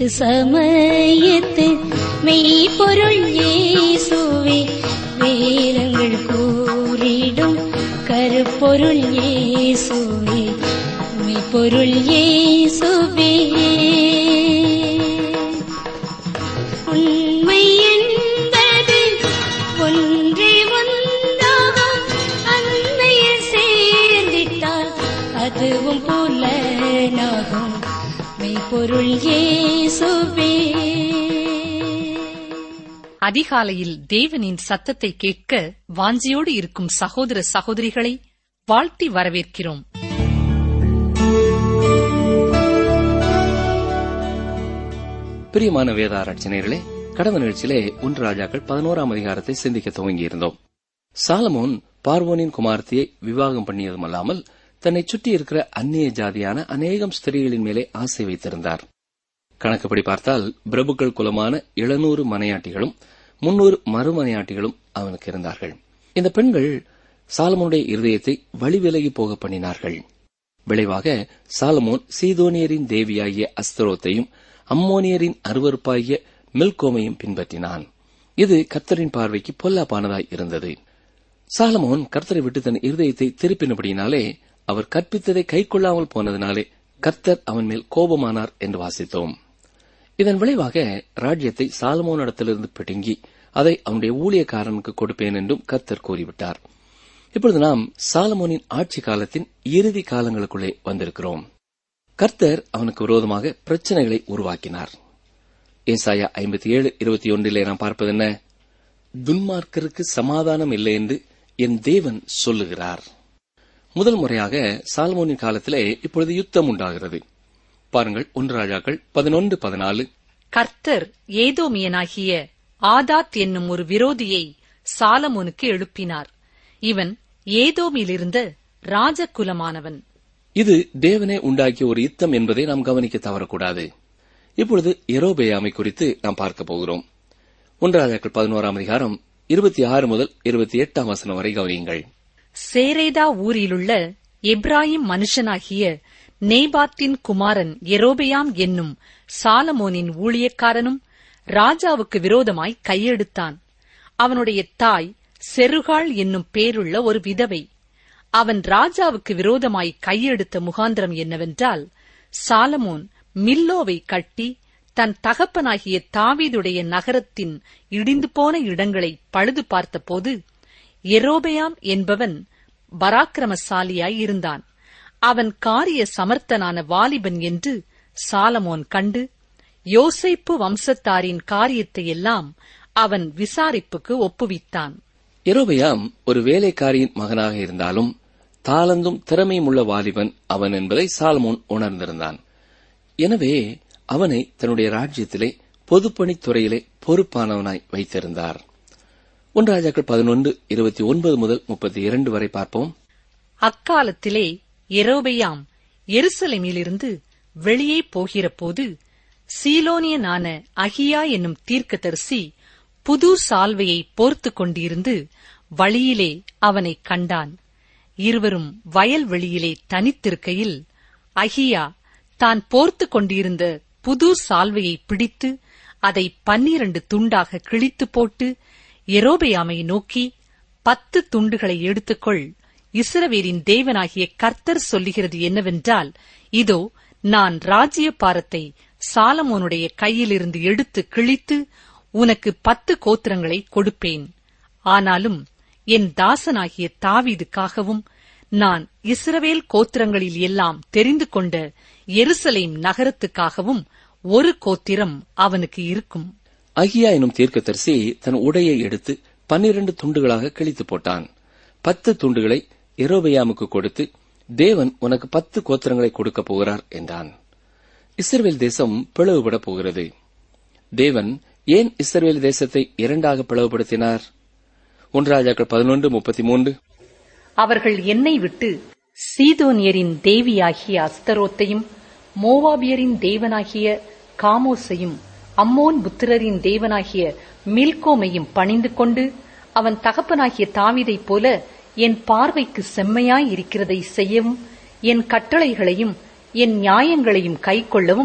தீர்த்து சமயத்து மெய்ப்பொருள் இயேசுவே வேதங்கள் கூறிடும் கருப்பொருள் இயேசுவே மெய்ப்பொருள் இயேசுவே உண்மை என்பது ஒன்றே ஒன்றாகும் அன்னையில் சேர்ந்திட்டால் அதுவும் புலனாகும் மெய்ப்பொருள் இயேசுவே அதிகாலையில் தேவனின் சத்தத்தை கேட்க வாஞ்சியோடு இருக்கும் சகோதர சகோதரிகளை வாழ்த்தி வரவேற்கிறோம் பிரியமான வேத ஆராய்ச்சினர்களே கடந்த நிகழ்ச்சியிலே ஒன்று ராஜாக்கள் பதினோராம் அதிகாரத்தை சிந்திக்க துவங்கியிருந்தோம் சாலமோன் பார்வோனின் குமாரத்தியை விவாகம் பண்ணியதுமல்லாமல் தன்னை சுற்றி இருக்கிற அந்நிய ஜாதியான அநேகம் ஸ்திரீகளின் மேலே ஆசை வைத்திருந்தார் கணக்குப்படி பார்த்தால் பிரபுக்கள் குலமான எழுநூறு மனையாட்டிகளும் முன்னூறு மறுமனையாட்டிகளும் அவனுக்கு இருந்தார்கள் இந்த பெண்கள் சாலமோனுடைய இருதயத்தை வழிவிலகி போக பண்ணினார்கள் விளைவாக சாலமோன் சீதோனியரின் தேவியாகிய அஸ்தரோத்தையும் அம்மோனியரின் அருவருப்பாகிய மில்கோமையும் பின்பற்றினான் இது கர்த்தரின் பார்வைக்கு பொல்லாப்பானதாய் இருந்தது சாலமோன் கர்த்தரை விட்டு தன் இருதயத்தை திருப்பினபடியினாலே அவர் கற்பித்ததை கைக்கொள்ளாமல் போனதினாலே கர்த்தர் அவன் மேல் கோபமானார் என்று வாசித்தோம் இதன் விளைவாக ராஜ்யத்தை சாலமோனிடத்திலிருந்து பிடுங்கி அதை அவனுடைய ஊழியக்காரனுக்கு கொடுப்பேன் என்றும் கர்த்தர் கூறிவிட்டார் இப்பொழுது நாம் சாலமோனின் ஆட்சி காலத்தின் இறுதி காலங்களுக்குள்ளே வந்திருக்கிறோம் கர்த்தர் அவனுக்கு விரோதமாக பிரச்சனைகளை உருவாக்கினார் ஏசாயா ஐம்பத்தி ஏழு இருபத்தி ஒன்றிலே நாம் பார்ப்பது என்ன துன்மார்க்கருக்கு சமாதானம் இல்லை என்று என் தேவன் சொல்லுகிறார் முதல் முறையாக சாலமோனின் காலத்திலே இப்பொழுது யுத்தம் உண்டாகிறது பாருங்கள் ஒன்று ராஜாக்கள் பதினொன்று பதினாலு கர்த்தர் ஏதோமியனாகிய ஆதாத் என்னும் ஒரு விரோதியை சாலமோனுக்கு எழுப்பினார் இவன் ஏதோமிலிருந்த ராஜகுலமானவன் இது தேவனே உண்டாக்கிய ஒரு யுத்தம் என்பதை நாம் கவனிக்க தவறக்கூடாது இப்பொழுது எரோபேயாமை குறித்து நாம் பார்க்க போகிறோம் ஒன்று ராஜாக்கள் பதினோராம் அதிகாரம் இருபத்தி ஆறு முதல் இருபத்தி எட்டாம் வசனம் வரை கவனியுங்கள் சேரேதா ஊரிலுள்ள எப்ராயிம் மனுஷனாகிய நேபாத்தின் குமாரன் எரோபெயாம் என்னும் சாலமோனின் ஊழியக்காரனும் ராஜாவுக்கு விரோதமாய் கையெடுத்தான் அவனுடைய தாய் செருகாள் என்னும் பேருள்ள ஒரு விதவை அவன் ராஜாவுக்கு விரோதமாய் கையெடுத்த முகாந்திரம் என்னவென்றால் சாலமோன் மில்லோவை கட்டி தன் தகப்பனாகிய தாவீதுடைய நகரத்தின் இடிந்து போன இடங்களை பழுது பார்த்தபோது எரோபெயாம் என்பவன் பராக்கிரமசாலியாய் இருந்தான் அவன் காரிய சமர்த்தனான வாலிபன் என்று சாலமோன் கண்டு யோசேப்பு வம்சத்தாரின் காரியத்தையெல்லாம் அவன் விசாரிப்புக்கு ஒப்புவித்தான் எரோபெயாம் ஒரு வேலைக்காரியின் மகனாக இருந்தாலும் தாளந்தும் திறமையும் உள்ள வாலிபன் அவன் என்பதை சாலமோன் உணர்ந்திருந்தான் எனவே அவனை தன்னுடைய ராஜ்யத்திலே பொதுப்பணித் துறையிலே பொறுப்பானவனாய் வைத்திருந்தார் ஒன்று ராஜாக்கள் பதினொன்று இருபத்தி ஒன்பது முதல் முப்பத்தி இரண்டு வரை பார்ப்போம் அக்காலத்திலே எரோபெயாம் எருசலேமிலிருந்து வெளியே போகிறபோது சீலோனியனான அகியா என்னும் தீர்க்கதரிசி புது சால்வையை போர்த்துக் கொண்டிருந்து வழியிலே அவனைக் கண்டான் இருவரும் வயல்வெளியிலே தனித்திருக்கையில் அகியா தான் போர்த்துக் கொண்டிருந்த புது சால்வையை பிடித்து அதை பன்னிரண்டு துண்டாக கிழித்து போட்டு எரோபெயாமை நோக்கி பத்து துண்டுகளை எடுத்துக்கொள் இஸ்ரவேலின் தேவனாகிய கர்த்தர் சொல்லுகிறது என்னவென்றால் இதோ நான் ராஜ்ய பாரத்தை சாலமோனுடைய கையிலிருந்து எடுத்து கிழித்து உனக்கு பத்து கோத்திரங்களை கொடுப்பேன் ஆனாலும் என் தாசனாகிய தாவீதுக்காகவும் நான் இஸ்ரவேல் கோத்திரங்களில் எல்லாம் தெரிந்து கொண்ட எருசலேம் நகரத்துக்காகவும் ஒரு கோத்திரம் அவனுக்கு இருக்கும் அகியா எனும் தீர்க்கதரிசி தன் உடையை எடுத்து பன்னிரண்டு துண்டுகளாக கிழித்து போட்டான் பத்து துண்டுகளை எரோபெயாமுக்கு கொடுத்து தேவன் உனக்கு பத்து கோத்திரங்களை கொடுக்கப் போகிறார் என்றான் இஸ்ரவேல் தேசம் பிளவுபடப் போகிறது தேவன் ஏன் இஸ்ரவேல் தேசத்தை இரண்டாக பிளவுபடுத்தினார் ஒன்று ராஜாக்கள் பதினொன்று முப்பத்தி மூன்று அவர்கள் என்னை விட்டு சீதோனியரின் தேவியாகிய அஸ்தரோத்தையும் மோவாபியரின் தேவனாகிய காமோசையும் அம்மோன் புத்திரரின் தேவனாகிய மில்கோமையும் பணிந்து கொண்டு அவன் தகப்பனாகிய தாவீதைப் போல என் பார்வைக்கு செம்மையாய் இருக்கிறதை செய்யவும் என் கட்டளைகளையும் என் நியாயங்களையும் கைக்கொள்ளவும்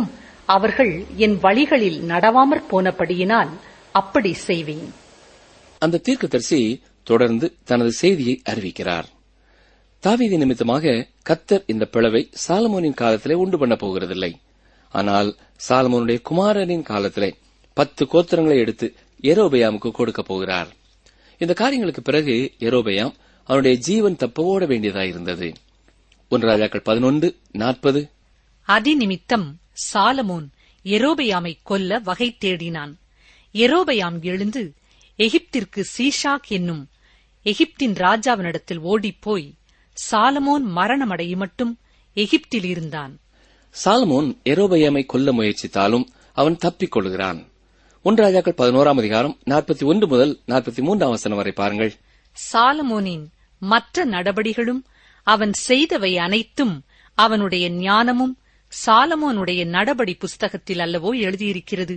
அவர்கள் என் வழிகளில் நடவாமற் போனபடியினால் அப்படி செய்வேன் அந்த தீர்க்கதரிசி தொடர்ந்து தனது செய்தியை அறிவிக்கிறார் தாவீது நிமித்தமாக கத்தர் இந்த பிளவை சாலமோனின் காலத்திலே உண்டு பண்ண போகிறதில்லை ஆனால் சாலமோனுடைய குமாரனின் காலத்திலே பத்து கோத்திரங்களை எடுத்து எரோபயாமுக்கு கொடுக்க போகிறார் இந்த காரியங்களுக்கு பிறகு எரோபயாம் அவனுடைய ஜீவன் தப்ப ஓட வேண்டியதாயிருந்தது ஒன்று ராஜாக்கள் பதினொன்று நாற்பது அதிநிமித்தம் சாலமோன் எரோபயாமை கொல்ல வகை தேடினான் எரோபயாம் எழுந்து எகிப்திற்கு சீஷாக் என்னும் எகிப்தின் ராஜாவினிடத்தில் ஓடிப்போய் சாலமோன் மரணமடையும் மட்டும் எகிப்தில் இருந்தான் சாலமோன் எரோபயாமை கொல்ல முயற்சித்தாலும் அவன் தப்பிக் கொள்கிறான் ஒன்று ராஜாக்கள் பதினோராம் அதிகாரம் நாற்பத்தி ஒன்று முதல் நாற்பத்தி மூன்றாம் வசனம் வரை பாருங்கள் சாலமோனின் மற்ற நடபடிகளும் அவன் செய்தவை அனைத்தும் அவனுடைய ஞானமும் சாலமோனுடைய நடபடி புஸ்தகத்தில் அல்லவோ எழுதியிருக்கிறது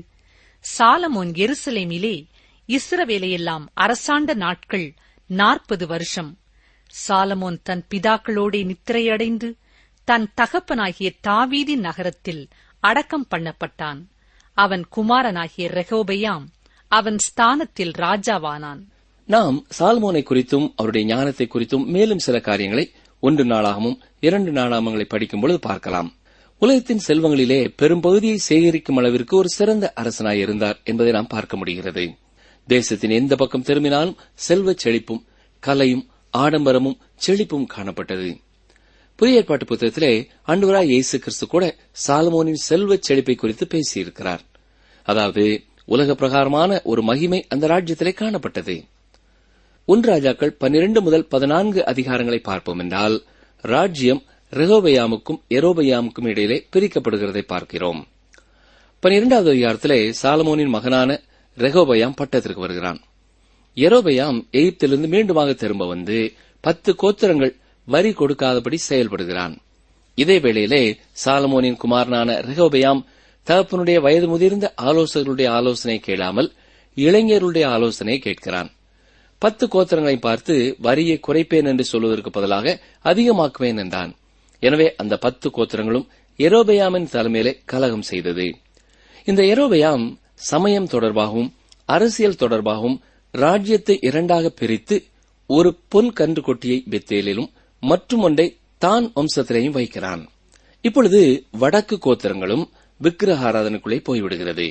சாலமோன் எருசலேமிலே இஸ்ரவேலையெல்லாம் அரசாண்ட நாட்கள் நாற்பது வருஷம் சாலமோன் தன் பிதாக்களோடே நித்திரையடைந்து தன் தகப்பனாகிய தாவீதின் நகரத்தில் அடக்கம் பண்ணப்பட்டான் அவன் குமாரனாகிய ரெகோபெயாம் அவன் ஸ்தானத்தில் ராஜாவானான் நாம் சால்மோனை குறித்தும் அவருடைய ஞானத்தை குறித்தும் மேலும் சில காரியங்களை ஒன்று நாளாகவும் இரண்டு நாளாமங்களை படிக்கும் பொழுது பார்க்கலாம் உலகத்தின் செல்வங்களிலே பெரும்பகுதியை சேகரிக்கும் அளவிற்கு ஒரு சிறந்த அரசனாய் இருந்தார் என்பதை நாம் பார்க்க முடிகிறது தேசத்தின் எந்த பக்கம் திரும்பினாலும் செல்வச் செழிப்பும் கலையும் ஆடம்பரமும் செழிப்பும் காணப்பட்டது புதிய ஏற்பாட்டு புத்தகத்திலே அன்றுவராய் இயேசு கிறிஸ்து கூட சாலமோனின் செல்வச் செழிப்பை குறித்து பேசியிருக்கிறார் அதாவது உலக பிரகாரமான ஒரு மகிமை அந்த ராஜ்யத்திலே காணப்பட்டது ஒன்று ராஜாக்கள் பன்னிரண்டு முதல் பதினான்கு அதிகாரங்களை பார்ப்போம் என்றால் ராஜ்யம் ரெகோபயாமுக்கும் எரோபயாமுக்கும் இடையிலே பிரிக்கப்படுகிறதை பார்க்கிறோம் பன்னிரெண்டாவது அதிகாரத்திலே சாலமோனின் மகனான ரெகோபயாம் பட்டத்திற்கு வருகிறான் எரோபயாம் எகிப்திலிருந்து மீண்டுமாக திரும்ப வந்து பத்து கோத்திரங்கள் வரி கொடுக்காதபடி செயல்படுகிறான் இதே வேளையிலே சாலமோனின் குமாரனான ரெகோபயாம் தகப்பனுடைய வயது முதிர்ந்த ஆலோசகர்களுடைய ஆலோசனை கேளாமல் இளைஞர்களுடைய ஆலோசனையை கேட்கிறான் பத்து கோத்திரங்களை பார்த்து வரியை குறைப்பேன் என்று சொல்வதற்கு பதிலாக அதிகமாக்குவேன் என்றான் எனவே அந்த பத்து கோத்திரங்களும் எரோபயாமின் தலைமையிலே கலகம் செய்தது இந்த எரோபயாம் சமயம் தொடர்பாகவும் அரசியல் தொடர்பாகவும் ராஜ்யத்தை இரண்டாக பிரித்து ஒரு பொன் கன்று கொட்டியை பெத்தேலிலும் மற்றும் ஒன்றை தான் வம்சத்திலேயும் வைக்கிறான் இப்பொழுது வடக்கு கோத்திரங்களும் விக்கிரக ஆராதனைக்குள்ளே போய்விடுகிறது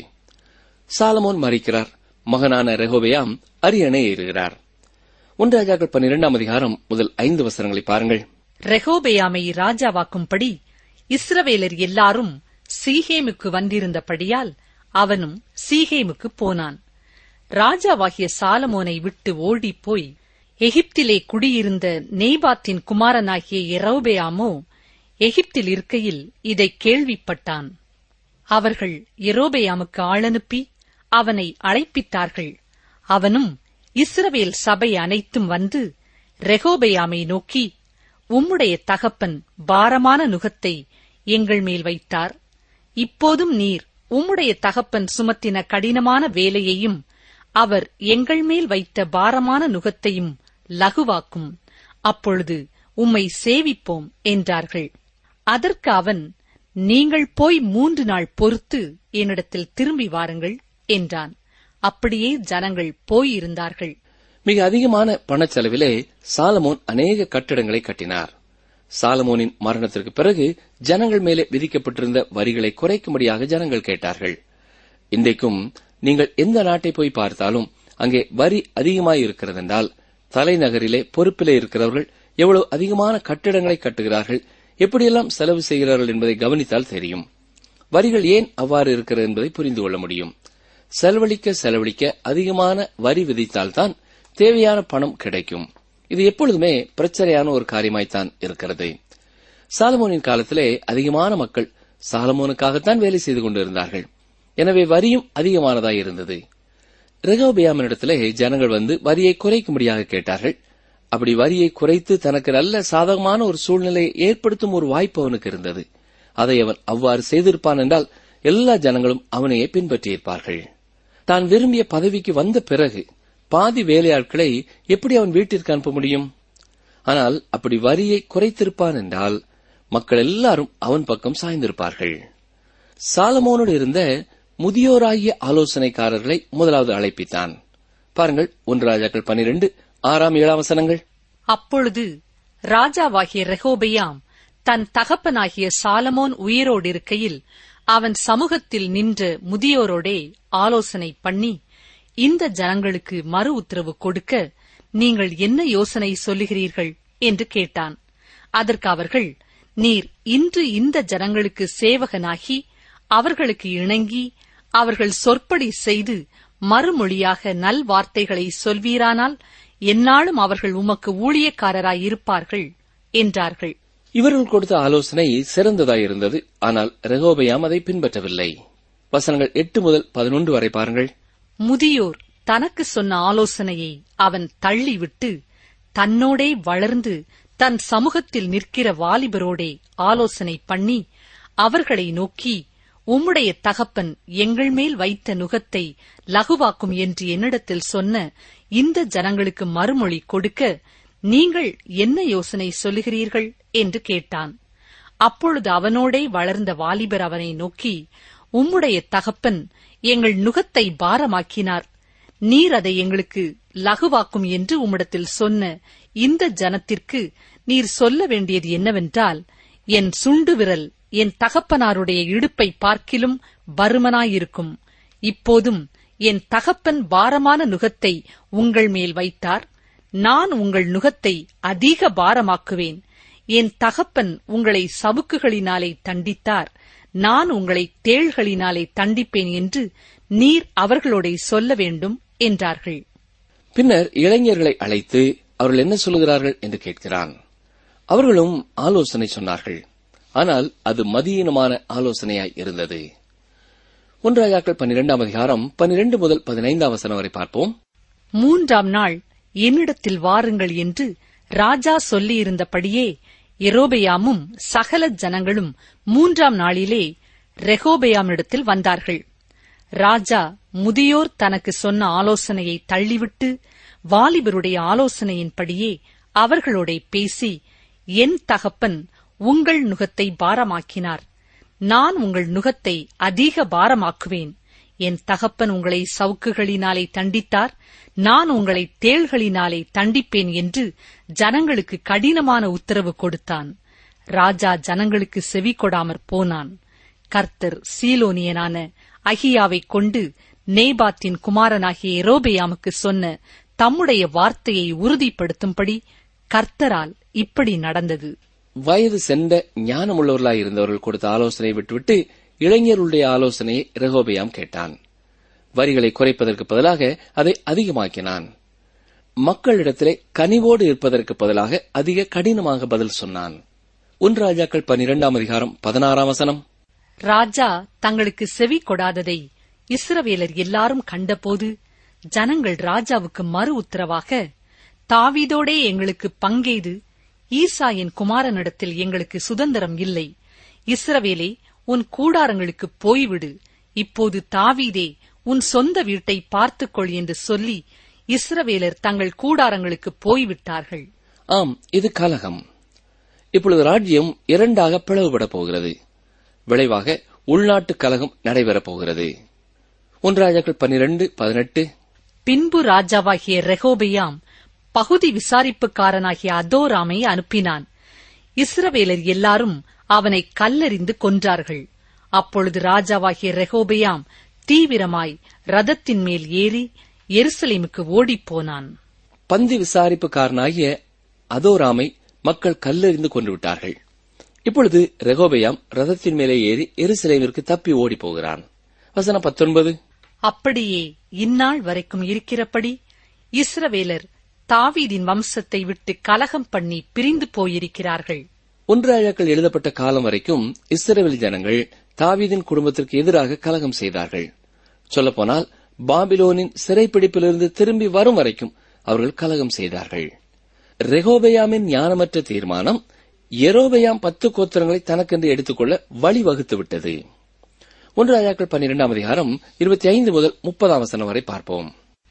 சாலமோன் மறிக்கிறார் மகனான ரெகோபயாம் அரியணை ஏறுகிறார் ஒன்று ராஜாக்கள் பன்னிரெண்டாம் அதிகாரம் முதல் ஐந்து வசனங்களை பாருங்கள் ரெகோபெயாமை ராஜாவாக்கும்படி இஸ்ரவேலர் எல்லாரும் சீகேமுக்கு வந்திருந்தபடியால் அவனும் சீகேமுக்கு போனான் ராஜாவாகிய சாலமோனை விட்டு ஓடிப்போய் எகிப்திலே குடியிருந்த நெய்பாத்தின் குமாரனாகிய எரோபெயாமோ எகிப்தில் இருக்கையில் இதைக் கேள்விப்பட்டான் அவர்கள் எரோபெயாமுக்கு ஆளனுப்பி அவனை அழைப்பித்தார்கள் அவனும் இஸ்ரவேல் சபை அனைத்தும் வந்து ரெகோபெயாமை நோக்கி உம்முடைய தகப்பன் பாரமான நுகத்தை எங்கள் மேல் வைத்தார் இப்போதும் நீர் உம்முடைய தகப்பன் சுமத்தின கடினமான வேலையையும் அவர் எங்கள் மேல் வைத்த பாரமான நுகத்தையும் லகுவாக்கும் அப்பொழுது உம்மை சேவிப்போம் என்றார்கள் அதற்கு அவன் நீங்கள் போய் மூன்று நாள் பொறுத்து என்னிடத்தில் திரும்பி வாருங்கள் என்றான் அப்படியே ஜனங்கள் போயிருந்தார்கள் மிக அதிகமான பணச்செலவிலே சாலமோன் அநேக கட்டிடங்களை கட்டினார் சாலமோனின் மரணத்திற்கு பிறகு ஜனங்கள் மேலே விதிக்கப்பட்டிருந்த வரிகளை குறைக்கும்படியாக ஜனங்கள் கேட்டார்கள் இன்றைக்கும் நீங்கள் எந்த நாட்டை போய் பார்த்தாலும் அங்கே வரி அதிகமாய் இருக்கிறதென்றால் தலைநகரிலே பொறுப்பிலே இருக்கிறவர்கள் எவ்வளவு அதிகமான கட்டிடங்களை கட்டுகிறார்கள் எப்படியெல்லாம் செலவு செய்கிறார்கள் என்பதை கவனித்தால் தெரியும் வரிகள் ஏன் அவ்வாறு இருக்கிறது என்பதை புரிந்து கொள்ள முடியும் செலவழிக்க செலவழிக்க அதிகமான வரி விதித்தால்தான் தேவையான பணம் கிடைக்கும் இது எப்பொழுதுமே பிரச்சனையான ஒரு காரியமாய்த்தான் இருக்கிறது சாலமோனின் காலத்திலே அதிகமான மக்கள் சாலமோனுக்காகத்தான் வேலை செய்து கொண்டிருந்தார்கள் எனவே வரியும் அதிகமானதாய் இருந்தது ரெகோபியாமனிடத்திலே ஜனங்கள் வந்து வரியை குறைக்கும்படியாக கேட்டார்கள் அப்படி வரியை குறைத்து தனக்கு நல்ல சாதகமான ஒரு சூழ்நிலையை ஏற்படுத்தும் ஒரு வாய்ப்பு அவனுக்கு இருந்தது அதை அவன் அவ்வாறு செய்திருப்பான் என்றால் எல்லா ஜனங்களும் அவனையே பின்பற்றியிருப்பார்கள் தான் விரும்பிய பதவிக்கு வந்த பிறகு பாதி வேலையாட்களை எப்படி அவன் வீட்டிற்கு அனுப்ப முடியும் ஆனால் அப்படி வரியை குறைத்திருப்பான் என்றால் மக்கள் எல்லாரும் அவன் பக்கம் சாய்ந்திருப்பார்கள் சாலமோனோடு இருந்த முதியோராகிய ஆலோசனைக்காரர்களை முதலாவது அழைப்பித்தான் பாருங்கள் ஒன்று ராஜாக்கள் பனிரெண்டு ஆறாம் ஏழாம் வசனங்கள் அப்பொழுது ராஜாவாகிய ரெகோபெயாம் தன் தகப்பனாகிய சாலமோன் உயிரோடு இருக்கையில் அவன் சமூகத்தில் நின்ற முதியோரோடே ஆலோசனை பண்ணி இந்த ஜனங்களுக்கு மறு உத்தரவு கொடுக்க நீங்கள் என்ன யோசனை சொல்லுகிறீர்கள் என்று கேட்டான் அதற்கு அவர்கள் நீர் இன்று இந்த ஜனங்களுக்கு சேவகனாகி அவர்களுக்கு இணங்கி அவர்கள் சொற்படி செய்து மறுமொழியாக நல்வார்த்தைகளை சொல்வீரானால் எந்நாளும் அவர்கள் உமக்கு ஊழியக்காரராய் இருப்பார்கள் என்றார்கள் இவர்கள் கொடுத்த ஆலோசனை சிறந்ததாயிருந்தது ஆனால் ரெகோபயாம் அதை பின்பற்றவில்லை வசனங்கள் எட்டு முதல் பதினொன்று வரை பாருங்கள் முதியோர் தனக்கு சொன்ன ஆலோசனையை அவன் தள்ளிவிட்டு தன்னோடே வளர்ந்து தன் சமூகத்தில் நிற்கிற வாலிபரோடே ஆலோசனை பண்ணி அவர்களை நோக்கி உம்முடைய தகப்பன் எங்கள் மேல் வைத்த நுகத்தை லகுவாக்கும் என்று என்னிடத்தில் சொன்ன இந்த ஜனங்களுக்கு மறுமொழி கொடுக்க நீங்கள் என்ன யோசனை சொல்லுகிறீர்கள் என்று கேட்டான் அப்பொழுது அவனோடே வளர்ந்த வாலிபர் அவனை நோக்கி உம்முடைய தகப்பன் எங்கள் நுகத்தை பாரமாக்கினார் நீர் அதை எங்களுக்கு லகுவாக்கும் என்று உம்மிடத்தில் சொன்ன இந்த ஜனத்திற்கு நீர் சொல்ல வேண்டியது என்னவென்றால் என் சுண்டு விரல் என் தகப்பனாருடைய இடுப்பை பார்க்கிலும் பருமனாயிருக்கும் இப்போதும் என் தகப்பன் பாரமான நுகத்தை உங்கள் மேல் வைத்தார் நான் உங்கள் நுகத்தை அதிக பாரமாக்குவேன் என் தகப்பன் உங்களை சவுக்குகளினாலே தண்டித்தார் நான் உங்களை தேள்களினாலே தண்டிப்பேன் என்று நீர் அவர்களோட சொல்ல வேண்டும் என்றார்கள் பின்னர் இளைஞர்களை அழைத்து அவர்கள் என்ன சொல்லுகிறார்கள் என்று கேட்கிறான் அவர்களும் ஆலோசனை சொன்னார்கள் ஆனால் அது மதியீனமான ஆலோசனையாய் இருந்தது ஒன்றாயாக்கள் பன்னிரெண்டாம் அதிகாரம் பன்னிரண்டு முதல் பதினைந்தாம் வசனம் வரை பார்ப்போம் மூன்றாம் நாள் என்னிடத்தில் வாருங்கள் என்று ராஜா சொல்லியிருந்தபடியே எரோபெயாமும் சகல ஜனங்களும் மூன்றாம் நாளிலே ரெகோபெயாமிடத்தில் வந்தார்கள் ராஜா முதியோர் தனக்கு சொன்ன ஆலோசனையை தள்ளிவிட்டு வாலிபருடைய ஆலோசனையின்படியே அவர்களோட பேசி என் தகப்பன் உங்கள் நுகத்தை பாரமாக்கினார் நான் உங்கள் நுகத்தை அதிக பாரமாக்குவேன் என் தகப்பன் உங்களை சவுக்குகளினாலே தண்டித்தார் நான் உங்களை தேள்களினாலே தண்டிப்பேன் என்று ஜனங்களுக்கு கடினமான உத்தரவு கொடுத்தான் ராஜா ஜனங்களுக்கு செவி கொடாமற் போனான் கர்த்தர் சீலோனியனான அகியாவைக் கொண்டு நேபாத்தின் குமாரனாகிய எரோபெயாமுக்கு சொன்ன தம்முடைய வார்த்தையை உறுதிப்படுத்தும்படி கர்த்தரால் இப்படி நடந்தது வயது சென்ற ஞானமுள்ளவர்களாய் இருந்தவர்கள் கொடுத்த ஆலோசனையை விட்டுவிட்டு இளைஞர்களுடைய ஆலோசனையை ரெகோபெயாம் கேட்டான் வரிகளை குறைப்பதற்கு பதிலாக அதை அதிகமாக்கினான் மக்களிடத்திலே கனிவோடு இருப்பதற்கு பதிலாக அதிக கடினமாக பதில் சொன்னான் ஒன்று ராஜாக்கள் பனிரெண்டாம் அதிகாரம் பதினாறாம் வசனம் ராஜா தங்களுக்கு செவி கொடாததை இஸ்ரவேலர் எல்லாரும் கண்டபோது ஜனங்கள் ராஜாவுக்கு மறு உத்தரவாக தாவீதோடே எங்களுக்கு பங்கெய்து ஈசா என் குமாரனிடத்தில் எங்களுக்கு சுதந்திரம் இல்லை இஸ்ரவேலே உன் கூடாரங்களுக்கு போய்விடு இப்போது தாவீதே உன் சொந்த வீட்டை பார்த்துக்கொள் என்று சொல்லி இஸ்ரவேலர் தங்கள் கூடாரங்களுக்கு போய்விட்டார்கள் ஆம் இது கலகம் இப்பொழுது ராஜ்யம் இரண்டாக பிளவுபடப் போகிறது விளைவாக உள்நாட்டு கலகம் நடைபெறப் போகிறது ஒன்று ராஜாக்கள் பன்னிரண்டு பதினெட்டு பின்பு ராஜாவாகிய ரெகோபெயாம் பகுதி விசாரிப்புக்காரனாகிய அதோராமை அனுப்பினான் இஸ்ரவேலர் எல்லாரும் அவனை கல்லெறிந்து கொன்றார்கள் அப்பொழுது ராஜாவாகிய ரெகோபெயாம் தீவிரமாய் ரதத்தின் மேல் ஏறி எருசலேமுக்கு ஓடிப்போனான் பந்தி விசாரிப்புக்காரனாகிய அதோராமை மக்கள் கல்லெறிந்து கொண்டு விட்டார்கள் இப்பொழுது ரெகோபெயாம் ரதத்தின் மேலே ஏறி எருசலேமிற்கு தப்பி ஓடிப் போகிறான் வசனம் பத்தொன்பது அப்படியே இந்நாள் வரைக்கும் இருக்கிறபடி இஸ்ரவேலர் தாவீதின் வம்சத்தை விட்டு கலகம் பண்ணி பிரிந்து போயிருக்கிறார்கள் ஒன்று ராஜாக்கள் எழுதப்பட்ட காலம் வரைக்கும் இஸ்ரவேல் ஜனங்கள் தாவீதின் குடும்பத்திற்கு எதிராக கலகம் செய்தார்கள் சொல்லப்போனால் பாபிலோனின் சிறைப்பிடிப்பிலிருந்து திரும்பி வரும் வரைக்கும் அவர்கள் கலகம் செய்தார்கள் ரெகோபெயாமின் ஞானமற்ற தீர்மானம் எரோபெயாம் பத்து கோத்திரங்களை தனக்கென்று எடுத்துக்கொள்ள வழிவகுத்து விட்டது ஒன்று ராஜாக்கள் பன்னிரெண்டாம் அதிகாரம் இருபத்தி ஐந்து முதல் முப்பதாம் வசனம் வரை பார்ப்போம்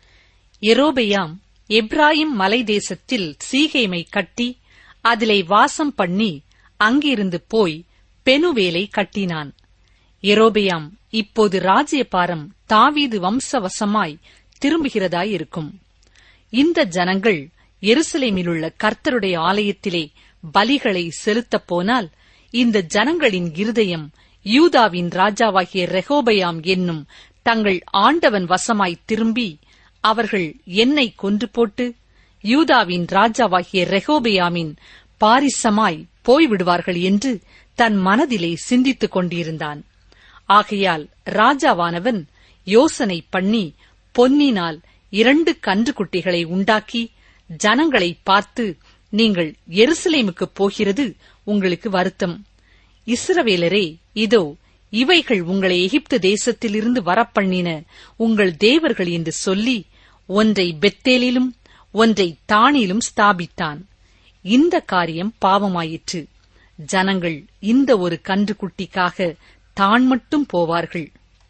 எரோபெயாம் எப்ராயிம் மலை தேசத்தில் சீகேமை கட்டி அதிலே வாசம் பண்ணி அங்கிருந்து போய் பெனுவேலை கட்டினான் எரோபெயாம் இப்போது ராஜ்யபாரம் தாவீது வம்சவசமாய் திரும்புகிறதாயிருக்கும் இந்த ஜனங்கள் எருசலேமிலுள்ள கர்த்தருடைய ஆலயத்திலே பலிகளை செலுத்தப் போனால் இந்த ஜனங்களின் இருதயம் யூதாவின் ராஜாவாகிய ரெகோபயாம் என்னும் தங்கள் ஆண்டவன் வசமாய் திரும்பி அவர்கள் என்னை கொன்று போட்டு யூதாவின் ராஜாவாகிய ரெகோபயாமின் பாரிசமாய் போய்விடுவார்கள் என்று தன் மனதிலே சிந்தித்துக் கொண்டிருந்தான் ஆகையால் ராஜாவானவன் யோசனை பண்ணி பொன்னினால் இரண்டு கன்றுக்குட்டிகளை உண்டாக்கி ஜனங்களை பார்த்து நீங்கள் எருசலேமுக்கு போகிறது உங்களுக்கு வருத்தம் இஸ்ரவேலரே இதோ இவைகள் உங்களை எகிப்து தேசத்திலிருந்து வரப்பண்ணின உங்கள் தேவர்கள் என்று சொல்லி ஒன்றை பெத்தேலிலும் ஒன்றை தானிலும் ஸ்தாபித்தான் இந்த காரியம் பாவமாயிற்று ஜனங்கள் இந்த ஒரு கன்றுக்குட்டிக்காக தான் மட்டும் போவார்கள்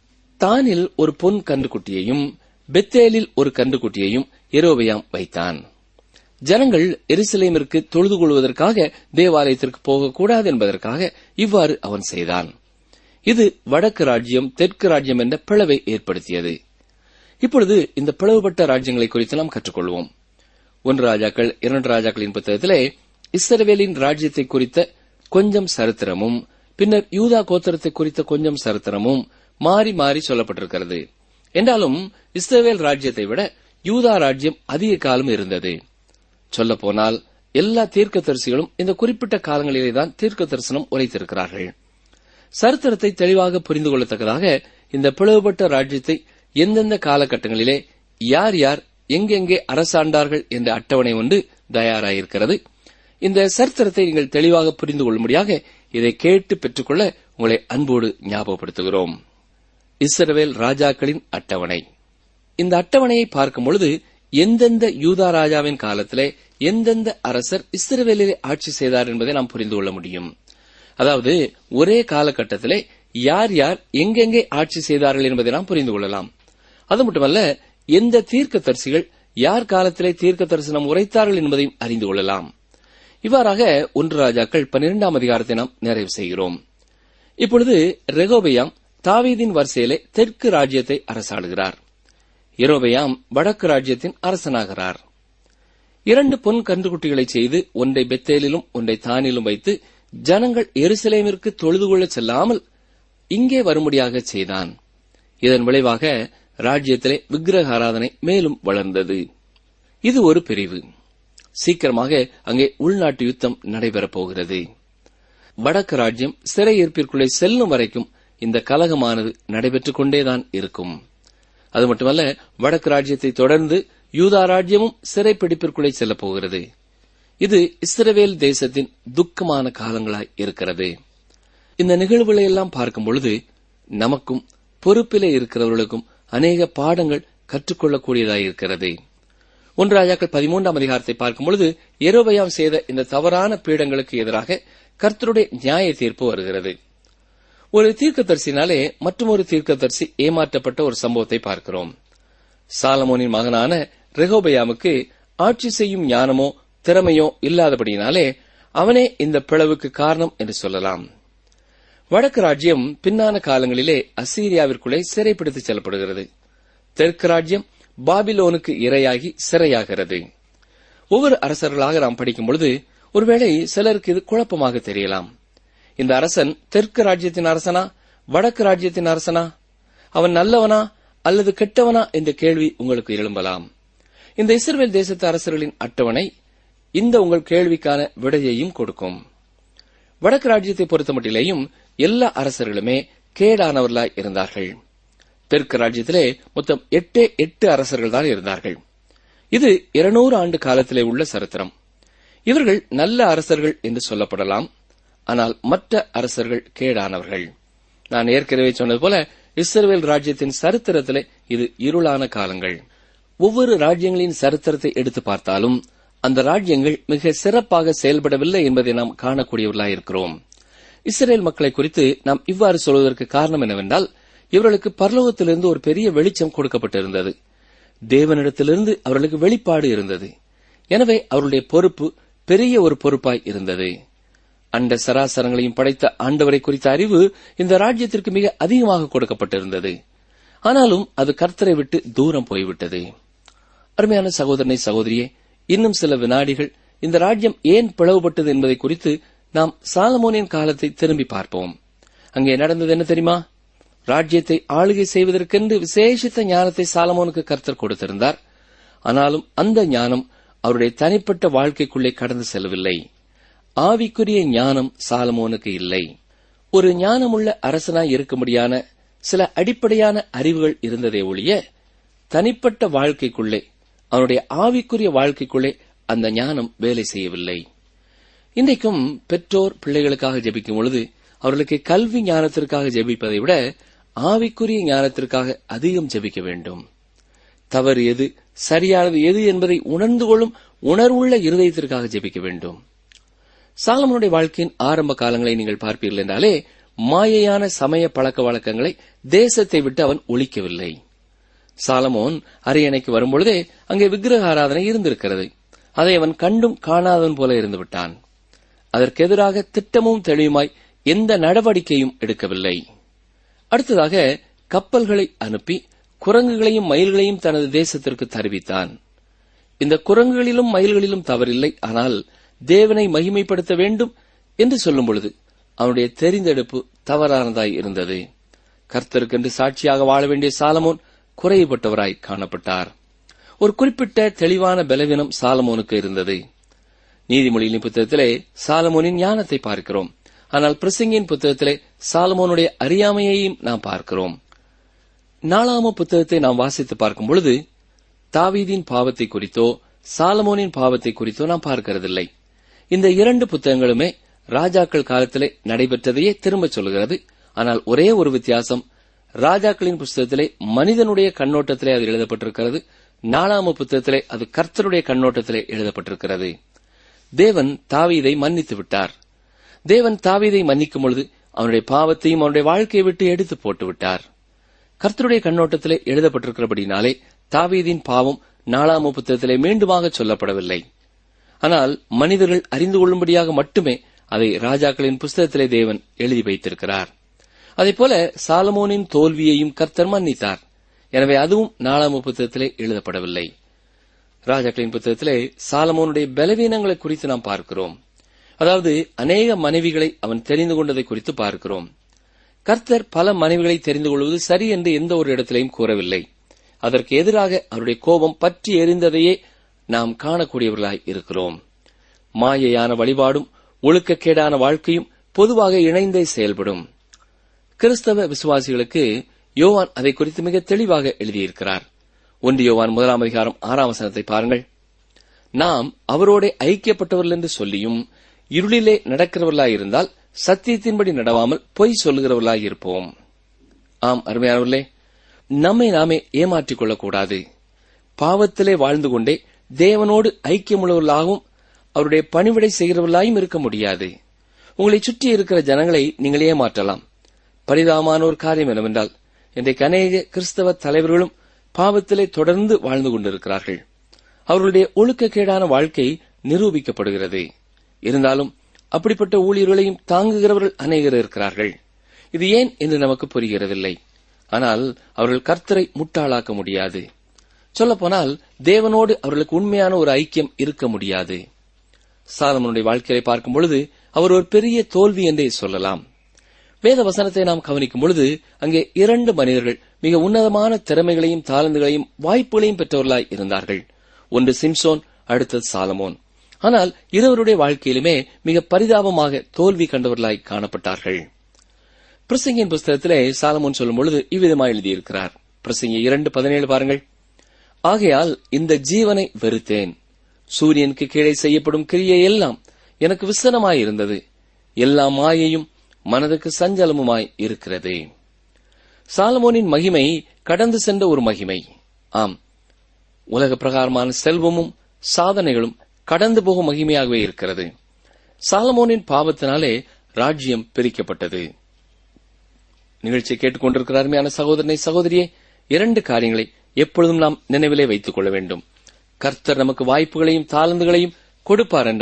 தானில் ஒரு பொன் கன்றுக்குட்டியையும் பெத்தேலில் ஒரு கன்றுக்குட்டியையும் எரோபெயாம் வைத்தான் ஜனங்கள் எருசலேமிற்கு தொழுது கொள்வதற்காக தேவாலயத்திற்கு போகக்கூடாது என்பதற்காக இவ்வாறு அவன் செய்தான் இது வடக்கு ராஜ்யம் தெற்கு ராஜ்யம் என்ற பிளவை ஏற்படுத்தியது இப்பொழுது இந்த பிளவுபட்ட ராஜ்யங்களை குறித்து நாம் கற்றுக்கொள்வோம் ஒன்று ராஜாக்கள் இரண்டு ராஜாக்களின் புத்தகத்திலே இஸ்ரவேலின் ராஜ்யத்தை குறித்த கொஞ்சம் சரித்திரமும் பின்னர் யூதா கோத்திரத்தை குறித்த கொஞ்சம் சரித்திரமும் மாறி மாறி சொல்லப்பட்டிருக்கிறது என்றாலும் இஸ்ரவேல் ராஜ்யத்தை விட யூதா ராஜ்யம் அதிக காலம் இருந்தது சொல்லப்போனால் எல்லா தீர்க்கதரிசிகளும் இந்த குறிப்பிட்ட காலங்களிலே தான் தீர்க்க தரிசனம் உரைத்திருக்கிறார்கள் சரித்திரத்தை தெளிவாக புரிந்து கொள்ளத்தக்கதாக இந்த பிளவுபட்ட ராஜ்யத்தை எந்தெந்த காலகட்டங்களிலே யார் யார் எங்கெங்கே அரசாண்டார்கள் என்ற அட்டவணை ஒன்று தயாராயிருக்கிறது இந்த சரித்திரத்தை நீங்கள் தெளிவாக புரிந்து கொள்ளும்படியாக இதை கேட்டு பெற்றுக்கொள்ள உங்களை அன்போடு ஞாபகப்படுத்துகிறோம் இஸ்ரவேல் ராஜாக்களின் அட்டவணை இந்த அட்டவணையை பார்க்கும் பொழுது எந்தெந்த யூதா ராஜாவின் காலத்திலே எந்தெந்த அரசர் இஸ்ரவேலிலே ஆட்சி செய்தார் என்பதை நாம் புரிந்து கொள்ள முடியும் அதாவது ஒரே காலகட்டத்திலே யார் யார் எங்கெங்கே ஆட்சி செய்தார்கள் என்பதை நாம் புரிந்து கொள்ளலாம் அது மட்டுமல்ல எந்த தீர்க்க தரிசிகள் யார் காலத்திலே தீர்க்க தரிசனம் உரைத்தார்கள் என்பதையும் அறிந்து கொள்ளலாம் இவ்வாறாக ஒன்று ராஜாக்கள் பன்னிரெண்டாம் அதிகாரத்தை நாம் நிறைவு செய்கிறோம் இப்பொழுது ரெகோபெயாம் தாவீதின் வரிசையிலே தெற்கு ராஜ்யத்தை அரசாளுகிறார் எரோபெயாம் வடக்கு ராஜ்யத்தின் அரசனாகிறார் இரண்டு பொன் கன்றுக்குட்டிகளை செய்து ஒன்றை பெத்தேலிலும் ஒன்றை தானிலும் வைத்து ஜனங்கள் எருசலேமிற்கு தொழுது கொள்ள செல்லாமல் இங்கே வரும்படியாக செய்தான் இதன் விளைவாக ராஜ்யத்திலே விக்கிரக ஆராதனை மேலும் வளர்ந்தது இது ஒரு பிரிவு சீக்கிரமாக அங்கே உள்நாட்டு யுத்தம் நடைபெறப் போகிறது வடக்கு ராஜ்யம் சிறையிருப்பிற்குள்ளே செல்லும் வரைக்கும் இந்த கலகமானது நடைபெற்றுக் கொண்டேதான் இருக்கும் அது மட்டுமல்ல வடக்கு ராஜ்யத்தை தொடர்ந்து யூதா ராஜ்யமும் சிறைப்பிடிப்பிற்குள்ளே செல்லப் போகிறது இது இஸ்ரவேல் தேசத்தின் துக்கமான காலங்களாய் இருக்கிறது இந்த நிகழ்வுகளை எல்லாம் பார்க்கும் பொழுது நமக்கும் பொறுப்பிலே இருக்கிறவர்களுக்கும் அநேக பாடங்கள் கற்றுக்கொள்ளக்கூடியதாய் இருக்கிறது ஒன்று ராஜாக்கள் பதிமூன்றாம் அதிகாரத்தை பார்க்கும் பொழுது எரோபயாம் செய்த இந்த தவறான பீடங்களுக்கு எதிராக கர்த்தருடைய நியாய தீர்ப்பு வருகிறது ஒரு தீர்க்கதரிசினாலே மற்றொரு தீர்க்கதரிசி ஏமாற்றப்பட்ட ஒரு சம்பவத்தை பார்க்கிறோம் சாலமோனின் மகனான ரெகோபயாமுக்கு ஆட்சி செய்யும் ஞானமோ திறமையோ இல்லாதபடியினாலே அவனே இந்த பிளவுக்கு காரணம் என்று சொல்லலாம் வடக்கு ராஜ்யம் பின்னான காலங்களிலே அசீரியாவிற்குள்ளே சிறைப்பிடித்துச் செல்லப்படுகிறது தெற்கு ராஜ்யம் பாபிலோனுக்கு இரையாகி சிறையாகிறது ஒவ்வொரு அரசர்களாக நாம் படிக்கும் பொழுது ஒருவேளை சிலருக்கு இது குழப்பமாக தெரியலாம் இந்த அரசன் தெற்கு ராஜ்யத்தின் அரசனா வடக்கு ராஜ்யத்தின் அரசனா அவன் நல்லவனா அல்லது கெட்டவனா என்ற கேள்வி உங்களுக்கு எழும்பலாம் இந்த இஸ்ரேல் தேசத்து அரசர்களின் அட்டவணை இந்த உங்கள் கேள்விக்கான விடையையும் கொடுக்கும் வடக்கு ராஜ்யத்தை பொறுத்தமட்டிலேயும் எல்லா அரசர்களுமே கேடானவர்களாய் இருந்தார்கள் தெற்கு ராஜ்யத்திலே மொத்தம் எட்டே எட்டு அரசர்கள் தான் இருந்தார்கள் இது இருநூறு ஆண்டு காலத்திலே உள்ள சரித்திரம் இவர்கள் நல்ல அரசர்கள் என்று சொல்லப்படலாம் ஆனால் மற்ற அரசர்கள் கேடானவர்கள் நான் ஏற்கனவே சொன்னது போல இஸ்ரேல் ராஜ்யத்தின் சரித்திரத்திலே இது இருளான காலங்கள் ஒவ்வொரு ராஜ்யங்களின் சரித்திரத்தை எடுத்து பார்த்தாலும் அந்த ராஜ்யங்கள் மிக சிறப்பாக செயல்படவில்லை என்பதை நாம் காணக்கூடியவர்களாயிருக்கிறோம் இஸ்ரேல் மக்களை குறித்து நாம் இவ்வாறு சொல்வதற்கு காரணம் என்னவென்றால் இவர்களுக்கு பரலோகத்திலிருந்து ஒரு பெரிய வெளிச்சம் கொடுக்கப்பட்டிருந்தது தேவனிடத்திலிருந்து அவர்களுக்கு வெளிப்பாடு இருந்தது எனவே அவருடைய பொறுப்பு பெரிய ஒரு பொறுப்பாய் இருந்தது அண்ட சராசரங்களையும் படைத்த ஆண்டவரை குறித்த அறிவு இந்த ராஜ்யத்திற்கு மிக அதிகமாக கொடுக்கப்பட்டிருந்தது ஆனாலும் அது கர்த்தரை விட்டு தூரம் போய்விட்டது அருமையான சகோதரனை சகோதரியே இன்னும் சில வினாடிகள் இந்த ராஜ்யம் ஏன் பிளவுபட்டது என்பதை குறித்து நாம் சாலமோனின் காலத்தை திரும்பி பார்ப்போம் அங்கே நடந்தது என்ன தெரியுமா ராஜ்யத்தை ஆளுகை செய்வதற்கென்று விசேஷித்த ஞானத்தை சாலமோனுக்கு கர்த்தர் கொடுத்திருந்தார் ஆனாலும் அந்த ஞானம் அவருடைய தனிப்பட்ட வாழ்க்கைக்குள்ளே கடந்து செல்லவில்லை ஆவிக்குரிய ஞானம் சாலமோனுக்கு இல்லை ஒரு ஞானமுள்ள அரசனாய் இருக்கும்படியான சில அடிப்படையான அறிவுகள் இருந்ததே ஒழிய தனிப்பட்ட வாழ்க்கைக்குள்ளே அவனுடைய ஆவிக்குரிய வாழ்க்கைக்குள்ளே அந்த ஞானம் வேலை செய்யவில்லை இன்றைக்கும் பெற்றோர் பிள்ளைகளுக்காக ஜெபிக்கும் பொழுது அவர்களுக்கு கல்வி ஞானத்திற்காக ஜெபிப்பதை விட ஆவிக்குரிய ஞானத்திற்காக அதிகம் ஜெபிக்க வேண்டும் தவறு எது சரியானது எது என்பதை உணர்ந்து கொள்ளும் உணர்வுள்ள இருதயத்திற்காக ஜெபிக்க வேண்டும் சாலமனுடைய வாழ்க்கையின் ஆரம்ப காலங்களை நீங்கள் பார்ப்பீர்கள் என்றாலே மாயையான சமய பழக்க வழக்கங்களை தேசத்தை விட்டு அவன் ஒழிக்கவில்லை சாலமோன் அரியணைக்கு வரும்பொழுதே அங்கே விக்கிரக ஆராதனை இருந்திருக்கிறது அதை அவன் கண்டும் காணாதவன் போல இருந்து விட்டான் அதற்கு எதிராக திட்டமும் தெளிவுமாய் எந்த நடவடிக்கையும் எடுக்கவில்லை அடுத்ததாக கப்பல்களை அனுப்பி குரங்குகளையும் மயில்களையும் தனது தேசத்திற்கு தருவித்தான் இந்த குரங்குகளிலும் மயில்களிலும் தவறில்லை ஆனால் தேவனை மகிமைப்படுத்த வேண்டும் என்று சொல்லும் பொழுது அவனுடைய தெரிந்தெடுப்பு தவறானதாய் இருந்தது கர்த்தருக்கென்று சாட்சியாக வாழ வேண்டிய சாலமோன் குறைபட்டவராய் காணப்பட்டார் ஒரு குறிப்பிட்ட தெளிவான பலவீனம் சாலமோனுக்கு இருந்தது நீதிமொழியின் புத்தகத்திலே சாலமோனின் ஞானத்தை பார்க்கிறோம் ஆனால் பிரசங்கியின் புத்தகத்திலே சாலமோனுடைய அறியாமையையும் நாம் பார்க்கிறோம் நாலாம புத்தகத்தை நாம் வாசித்து பார்க்கும் பொழுது தாவீதின் பாவத்தை குறித்தோ சாலமோனின் பாவத்தை குறித்தோ நாம் பார்க்கிறதில்லை இந்த இரண்டு புத்தகங்களுமே ராஜாக்கள் காலத்திலே நடைபெற்றதையே திரும்பச் சொல்கிறது ஆனால் ஒரே ஒரு வித்தியாசம் ராஜாக்களின் புஸ்தகத்திலே மனிதனுடைய கண்ணோட்டத்திலே அது எழுதப்பட்டிருக்கிறது நாலாம புத்தகத்திலே அது கர்த்தருடைய கண்ணோட்டத்திலே எழுதப்பட்டிருக்கிறது தேவன் தாவீதை மன்னித்து விட்டார் தேவன் தாவீதை மன்னிக்கும் பொழுது அவனுடைய பாவத்தையும் அவனுடைய வாழ்க்கையை விட்டு எடுத்து போட்டு விட்டார் கர்த்தருடைய கண்ணோட்டத்திலே எழுதப்பட்டிருக்கிறபடினாலே தாவீதின் பாவம் நாலாம புத்தகத்திலே மீண்டுமாக சொல்லப்படவில்லை ஆனால் மனிதர்கள் அறிந்து கொள்ளும்படியாக மட்டுமே அதை ராஜாக்களின் புஸ்தகத்திலே தேவன் எழுதி வைத்திருக்கிறார் அதேபோல சாலமோனின் தோல்வியையும் கர்த்தர் மன்னித்தார் எனவே அதுவும் நாலாம் புத்தகத்திலே எழுதப்படவில்லை ராஜாக்களின் புத்தகத்திலே சாலமோனுடைய பலவீனங்களை குறித்து நாம் பார்க்கிறோம் அதாவது அநேக மனைவிகளை அவன் தெரிந்து கொண்டதை குறித்து பார்க்கிறோம் கர்த்தர் பல மனைவிகளை தெரிந்து கொள்வது சரி என்று எந்த ஒரு இடத்திலையும் கூறவில்லை அதற்கு எதிராக அவருடைய கோபம் பற்றி எரிந்ததையே நாம் காணக்கூடியவர்களாய் இருக்கிறோம் மாயையான வழிபாடும் ஒழுக்கக்கேடான வாழ்க்கையும் பொதுவாக இணைந்தே செயல்படும் கிறிஸ்தவ விசுவாசிகளுக்கு யோவான் அதை குறித்து மிக தெளிவாக எழுதியிருக்கிறார் ஒன்று யோவான் முதலாம் அதிகாரம் ஆறாம் வசனத்தை பாருங்கள் நாம் அவரோட ஐக்கியப்பட்டவர்கள் என்று சொல்லியும் இருளிலே நடக்கிறவர்களாயிருந்தால் சத்தியத்தின்படி நடவாமல் பொய் சொல்லுகிறவர்களாய் இருப்போம் ஆம் அருமையானவர்களே நம்மை நாமே ஏமாற்றிக் கொள்ளக்கூடாது பாவத்திலே வாழ்ந்து கொண்டே தேவனோடு ஐக்கியமுள்ளவர்களாகவும் அவருடைய பணிவிடை செய்கிறவர்களாயும் இருக்க முடியாது உங்களை சுற்றி இருக்கிற ஜனங்களை நீங்கள் ஏமாற்றலாம் பரிதாபமான ஒரு காரியம் என்னவென்றால் இன்றைக்கு அநேக கிறிஸ்தவ தலைவர்களும் பாவத்திலே தொடர்ந்து வாழ்ந்து கொண்டிருக்கிறார்கள் அவர்களுடைய ஒழுக்கக்கேடான வாழ்க்கை நிரூபிக்கப்படுகிறது இருந்தாலும் அப்படிப்பட்ட ஊழியர்களையும் தாங்குகிறவர்கள் அநேகர் இருக்கிறார்கள் இது ஏன் என்று நமக்கு புரிகிறதில்லை ஆனால் அவர்கள் கர்த்தரை முட்டாளாக்க முடியாது சொல்லப்போனால் தேவனோடு அவர்களுக்கு உண்மையான ஒரு ஐக்கியம் இருக்க முடியாது சாலமனுடைய வாழ்க்கையை பார்க்கும் பொழுது அவர் ஒரு பெரிய தோல்வி என்றே சொல்லலாம் வேத வசனத்தை நாம் கவனிக்கும் பொழுது அங்கே இரண்டு மனிதர்கள் மிக உன்னதமான திறமைகளையும் தாளந்துகளையும் வாய்ப்புகளையும் பெற்றவர்களாய் இருந்தார்கள் ஒன்று சிம்சோன் அடுத்தது சாலமோன் ஆனால் இருவருடைய வாழ்க்கையிலுமே மிக பரிதாபமாக தோல்வி கண்டவர்களாய் காணப்பட்டார்கள் பிரசங்கின் புஸ்தகத்திலே சாலமோன் சொல்லும் பொழுது இவ்விதமாக எழுதியிருக்கிறார் பிரசங்கி இரண்டு பதினேழு பாருங்கள் ஆகையால் இந்த ஜீவனை வெறுத்தேன் சூரியனுக்கு கீழே செய்யப்படும் கிரியை எல்லாம் எனக்கு விசனமாயிருந்தது எல்லா மாயையும் மனதுக்கு சஞ்சலமுமாய் இருக்கிறது சாலமோனின் மகிமை கடந்து சென்ற ஒரு மகிமை ஆம் உலக பிரகாரமான செல்வமும் சாதனைகளும் கடந்து போகும் மகிமையாகவே இருக்கிறது சாலமோனின் பாவத்தினாலே ராஜ்யம் பிரிக்கப்பட்டது நிகழ்ச்சியை கேட்டுக்கொண்டிருக்கிற அருமையான சகோதரனை சகோதரியே இரண்டு காரியங்களை எப்பொழுதும் நாம் நினைவிலே வைத்துக் கொள்ள வேண்டும் கர்த்தர் நமக்கு வாய்ப்புகளையும் தாளந்துகளையும் கொடுப்பார் என்றால்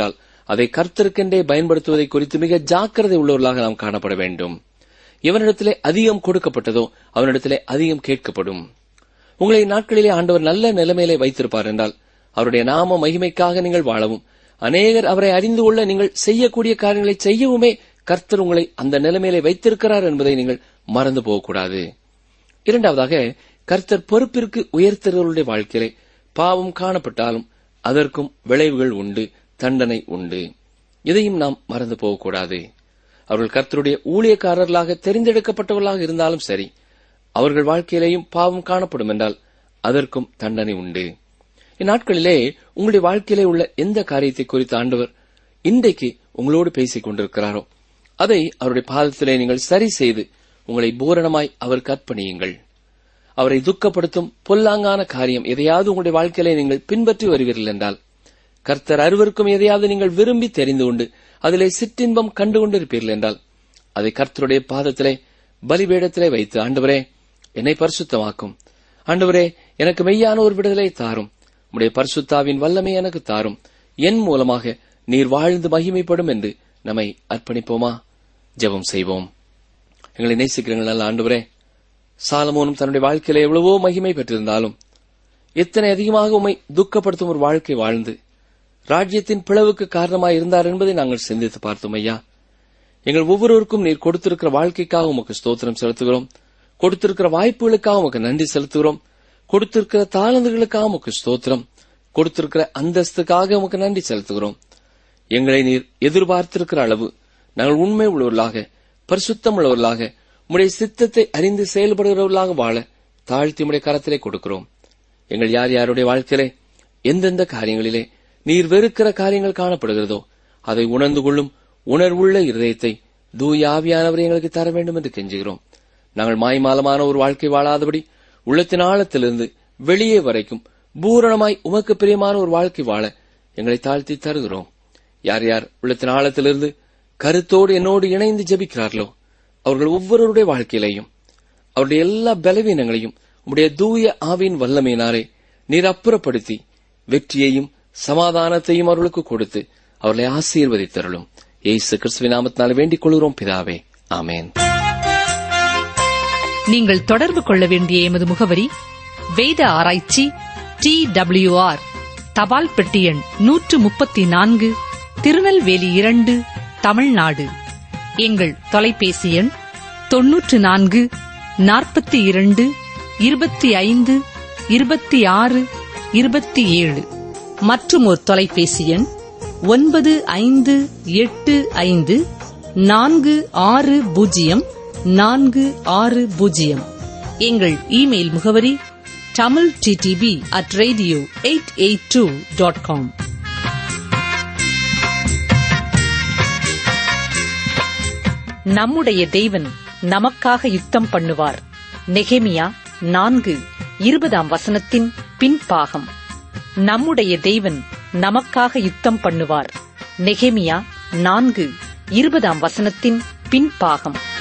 அதை கர்த்தருக்கென்றே பயன்படுத்துவதை குறித்து மிக ஜாக்கிரதை உள்ளவர்களாக நாம் காணப்பட வேண்டும் எவனிடத்திலே அதிகம் கொடுக்கப்பட்டதோ அவனிடத்திலே அதிகம் கேட்கப்படும் உங்களை நாட்களிலே ஆண்டவர் நல்ல நிலைமையிலே வைத்திருப்பார் என்றால் அவருடைய நாம மகிமைக்காக நீங்கள் வாழவும் அநேகர் அவரை அறிந்து கொள்ள நீங்கள் செய்யக்கூடிய காரியங்களை செய்யவுமே கர்த்தர் உங்களை அந்த நிலைமையிலே வைத்திருக்கிறார் என்பதை நீங்கள் மறந்து போகக்கூடாது இரண்டாவதாக கர்த்தர் பொறுப்பிற்கு உயர்த்துகிறவர்களுடைய வாழ்க்கையிலே பாவம் காணப்பட்டாலும் அதற்கும் விளைவுகள் உண்டு தண்டனை உண்டு இதையும் நாம் மறந்து போகக்கூடாது அவர்கள் கர்த்தருடைய ஊழியக்காரர்களாக தெரிந்தெடுக்கப்பட்டவர்களாக இருந்தாலும் சரி அவர்கள் வாழ்க்கையிலேயும் பாவம் காணப்படும் என்றால் அதற்கும் தண்டனை உண்டு இந்நாட்களிலே உங்களுடைய வாழ்க்கையிலே உள்ள எந்த காரியத்தை குறித்து ஆண்டவர் இன்றைக்கு உங்களோடு பேசிக் கொண்டிருக்கிறாரோ அதை அவருடைய பாதத்திலே நீங்கள் சரி செய்து உங்களை பூரணமாய் அவருக்கு அர்ப்பணியுங்கள் அவரை துக்கப்படுத்தும் பொல்லாங்கான காரியம் எதையாவது உங்களுடைய வாழ்க்கையிலே நீங்கள் பின்பற்றி வருவீர்கள் என்றால் கர்த்தர் அருவருக்கும் எதையாவது நீங்கள் விரும்பி தெரிந்து கொண்டு அதிலே சிற்றின்பம் கண்டு கொண்டிருப்பீர்கள் என்றால் அதை கர்த்தருடைய பாதத்திலே பலிபீடத்திலே வைத்து ஆண்டவரே என்னை பரிசுத்தமாக்கும் ஆண்டவரே எனக்கு மெய்யான ஒரு விடுதலை தாரும் உடைய பரிசுத்தாவின் வல்லமை எனக்கு தாரும் என் மூலமாக நீர் வாழ்ந்து மகிமைப்படும் என்று நம்மை அர்ப்பணிப்போமா ஜெபம் செய்வோம் எங்களை நேசிக்கிறீர்கள் நல்ல ஆண்டவரே சாலமோனும் தன்னுடைய வாழ்க்கையில எவ்வளவோ மகிமை பெற்றிருந்தாலும் எத்தனை அதிகமாக உம்மை துக்கப்படுத்தும் ஒரு வாழ்க்கை வாழ்ந்து ராஜ்யத்தின் பிளவுக்கு காரணமாய் இருந்தார் என்பதை நாங்கள் சிந்தித்து பார்த்தோம் ஐயா எங்கள் ஒவ்வொருவருக்கும் நீர் கொடுத்திருக்கிற வாழ்க்கைக்காக உமக்கு ஸ்தோத்திரம் செலுத்துகிறோம் கொடுத்திருக்கிற வாய்ப்புகளுக்காக உமக்கு நன்றி செலுத்துகிறோம் கொடுத்திருக்கிற தாளந்துகளுக்காக உமக்கு ஸ்தோத்திரம் கொடுத்திருக்கிற அந்தஸ்துக்காக உமக்கு நன்றி செலுத்துகிறோம் எங்களை நீர் எதிர்பார்த்திருக்கிற அளவு நாங்கள் உண்மை உள்ளவர்களாக பரிசுத்தம் உள்ளவர்களாக உம்முடைய சித்தத்தை அறிந்து செயல்படுகிறவர்களாக வாழ தாழ்த்தி உம்முடைய கரத்திலே கொடுக்கிறோம் எங்கள் யார் யாருடைய வாழ்க்கையிலே எந்தெந்த காரியங்களிலே நீர் வெறுக்கிற காரியங்கள் காணப்படுகிறதோ அதை உணர்ந்து கொள்ளும் உணர்வுள்ள இருதயத்தை தூய ஆவியானவரை எங்களுக்கு தர வேண்டும் என்று கெஞ்சுகிறோம் நாங்கள் மாய்மாலமான ஒரு வாழ்க்கை வாழாதபடி உள்ளத்தின் ஆழத்திலிருந்து வெளியே வரைக்கும் பூரணமாய் உமக்கு பிரியமான ஒரு வாழ்க்கை வாழ எங்களை தாழ்த்தி தருகிறோம் யார் யார் உள்ளத்தின் ஆழத்திலிருந்து கருத்தோடு என்னோடு இணைந்து ஜெபிக்கிறார்களோ அவர்கள் ஒவ்வொருவருடைய வாழ்க்கையிலையும் அவருடைய எல்லா பலவீனங்களையும் உடைய தூய ஆவின் வல்லமையினாரே நீர் அப்புறப்படுத்தி வெற்றியையும் சமாதானத்தையும் அவர்களுக்கு கொடுத்து அவர்களை ஆசீர்வதித்தருளும் ஏசு கிறிஸ்துவின் நாமத்தினால வேண்டிக் கொள்கிறோம் பிதாவே ஆமேன் நீங்கள் தொடர்பு கொள்ள வேண்டிய எமது முகவரி வேத ஆராய்ச்சி டி ஆர் தபால் பெட்டி எண் நூற்று முப்பத்தி நான்கு திருநெல்வேலி இரண்டு தமிழ்நாடு எங்கள் தொலைபேசி எண் தொன்னூற்று நான்கு நாற்பத்தி இரண்டு இருபத்தி ஐந்து இருபத்தி ஆறு இருபத்தி ஏழு மற்றும் ஒரு தொலைபேசி எண் ஒன்பது ஐந்து எட்டு ஐந்து நான்கு ஆறு பூஜ்ஜியம் நான்கு ஆறு பூஜ்ஜியம் எங்கள் இமெயில் முகவரி Tamil DTP at radio eight eight two dot com நம்முடைய தேவன் நமக்காக யுத்தம் பண்ணுவார் நெகேமியா நான்கு இருபதாம் வசனத்தின் பின்பாகம் நம்முடைய தேவன் நமக்காக யுத்தம் பண்ணுவார் நெகேமியா நான்கு இருபதாம் வசனத்தின் பின்பாகம்